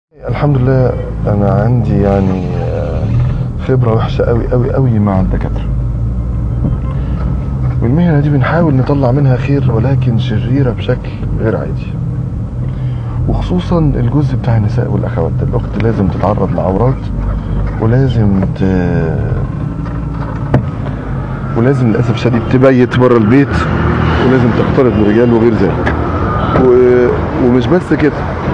الحمد لله انا عندي يعني آه، خبرة وحشة قوي قوي قوي مع الدكاترة والمهنة دي بنحاول نطلع منها خير ولكن شريرة بشكل غير عادي وخصوصا الجزء بتاع النساء والاخوات الاخت لازم تتعرض لعورات ولازم ت... ولازم للاسف شديد تبيت بره البيت ولازم تختلط برجال وغير ذلك و... ومش بس كده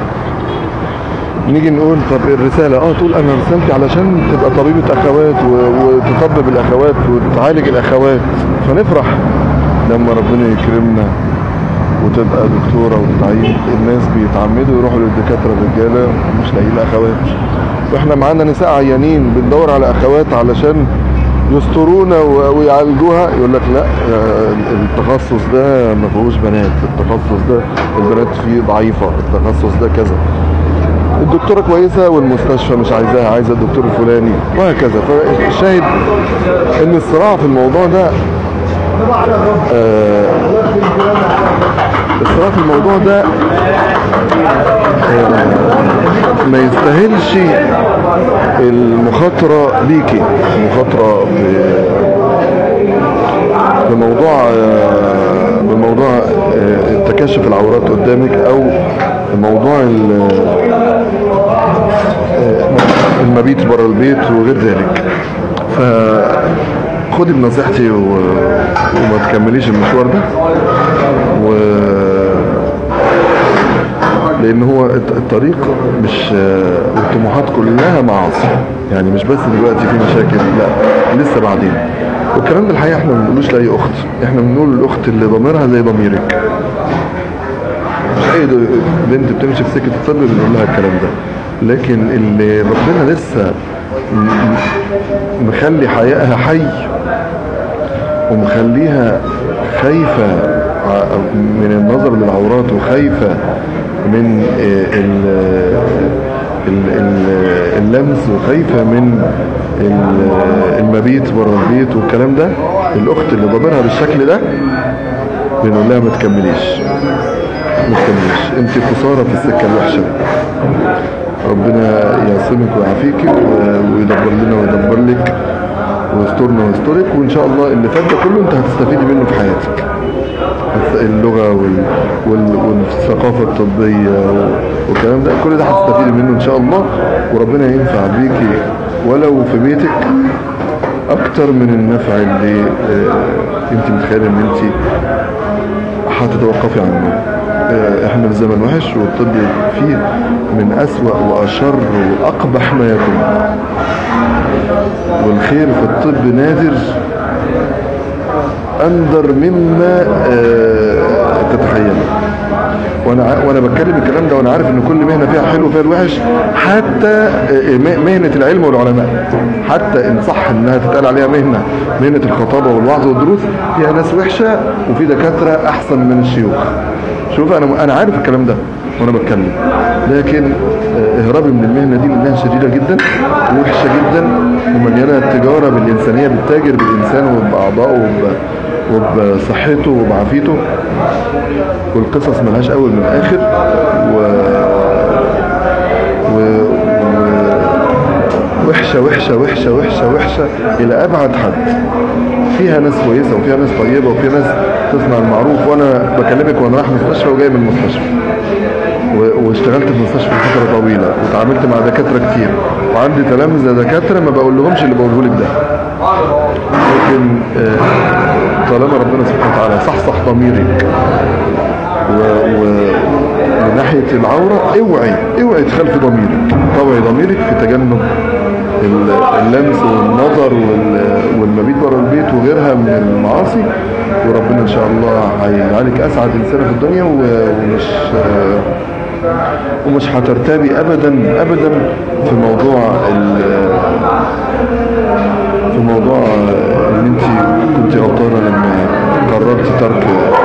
نيجي نقول طب الرسالة اه تقول انا رسالتي علشان تبقى طبيبة اخوات و- وتطبب الاخوات وتعالج الاخوات فنفرح لما ربنا يكرمنا وتبقى دكتورة وتتعين الناس بيتعمدوا يروحوا للدكاترة الرجالة مش لاقيين اخوات واحنا معانا نساء عيانين بندور على اخوات علشان يسترونا و- ويعالجوها يقول لك لا آه، التخصص ده ما فيهوش بنات التخصص ده البنات فيه ضعيفة التخصص ده كذا الدكتورة كويسة والمستشفى مش عايزاها عايزة الدكتور الفلاني وهكذا فالشاهد ان الصراع في الموضوع ده آه الصراع في الموضوع ده آه ما يستاهلش المخاطرة ليكي المخاطرة ب- بموضوع آه، بموضوع آه، تكشف العورات قدامك او موضوع ال- آه، المبيت بره البيت وغير ذلك فخدي بنصيحتي و... وما تكمليش المشوار ده و لان هو الط- الطريق مش آه، والطموحات كلها معاصي يعني مش بس دلوقتي في مشاكل لا لسه بعدين والكلام ده الحقيقه احنا ما بنقولوش لاي اخت احنا بنقول للاخت اللي ضميرها زي ضميرك مش اي د- بنت بتمشي في سكه الطب بنقول لها الكلام ده لكن اللي ربنا لسه م- م- مخلي حيائها حي ومخليها خايفة ع- من النظر للعورات وخايفة من آه، ال- ال- ال- اللمس وخايفة من ال- المبيت بره البيت والكلام ده الأخت اللي ضميرها بالشكل ده بنقول لها ما تكمليش ما تكمليش انت خسارة في السكة الوحشة ربنا يعصمك ويعافيك و- ويدبر لنا ويدبر لك ويسترنا ويسترك وان شاء الله اللي فات ده كله انت هتستفيدي منه في حياتك الث- اللغة وال... وال... والثقافة الطبية و- والكلام ده كل ده هتستفيدي منه ان شاء الله وربنا ينفع بيكي ولو في بيتك اكتر من النفع اللي آه، انت متخيله ان انت هتتوقفي عنه آه، احنا في زمن وحش والطب فيه من اسوأ واشر واقبح ما يكون والخير في الطب نادر اندر مما آه، تتخيله وانا ع- وانا بتكلم الكلام ده وانا عارف ان كل مهنه فيها حلو وفيها الوحش حتى آه، م- مهنه العلم والعلماء حتى ان صح انها تتقال عليها مهنه مهنه الخطابه والوعظ والدروس فيها ناس وحشه وفي دكاتره احسن من الشيوخ شوف انا انا عارف الكلام ده وانا بتكلم لكن آه، اهرابي من المهنه دي لانها شديده جدا ووحشه جدا ومليانه تجاره بالانسانيه بتتاجر بالانسان وباعضائه وب- وبصحته وبعافيته والقصص ملهاش اول من اخر و... و... و... وحشه وحشه وحشه وحشه وحشه الى ابعد حد فيها ناس كويسه وفيها ناس طيبه وفيها ناس تصنع المعروف وانا بكلمك وانا رايح مستشفى وجاي من المستشفى و- واشتغلت في مستشفى فتره طويله وتعاملت مع دكاتره كتير وعندي تلامذه دكاتره ما بقول لهمش اللي بقوله لك ده لكن آه، طالما ربنا سبحانه وتعالى صحصح ضميرك و... و... من ناحية العورة اوعي اوعي تخالفي ضميرك طوعي ضميرك في تجنب ال- اللمس والنظر وال... والمبيت بره البيت وغيرها من المعاصي وربنا ان شاء الله هيجعلك اسعد انسانة في الدنيا و... ومش آه، ومش هترتابي ابدا ابدا في موضوع ال... في موضوع ان انت كنت غلطانه لما قررت ترك